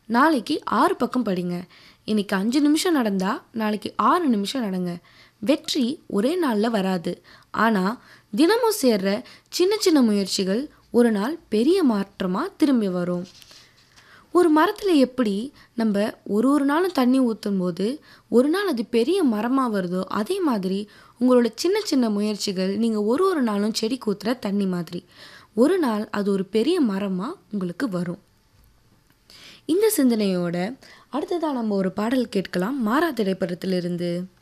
நாளைக்கு ஆறு பக்கம் படிங்க இன்னைக்கு அஞ்சு நிமிஷம் நடந்தா நாளைக்கு ஆறு நிமிஷம் நடங்க வெற்றி ஒரே நாளில் வராது ஆனால் தினமும் சேர்ற சின்ன சின்ன முயற்சிகள் ஒரு நாள் பெரிய மாற்றமாக திரும்பி வரும் ஒரு மரத்தில் எப்படி நம்ம ஒரு ஒரு நாளும் தண்ணி ஊற்றும் போது ஒரு நாள் அது பெரிய மரமாக வருதோ அதே மாதிரி உங்களோட சின்ன சின்ன முயற்சிகள் நீங்கள் ஒரு ஒரு நாளும் செடிக்கு ஊற்றுற தண்ணி மாதிரி ஒரு நாள் அது ஒரு பெரிய மரமாக உங்களுக்கு வரும் இந்த சிந்தனையோட அடுத்ததாக நம்ம ஒரு பாடல் கேட்கலாம் மாறா திரைப்படத்திலிருந்து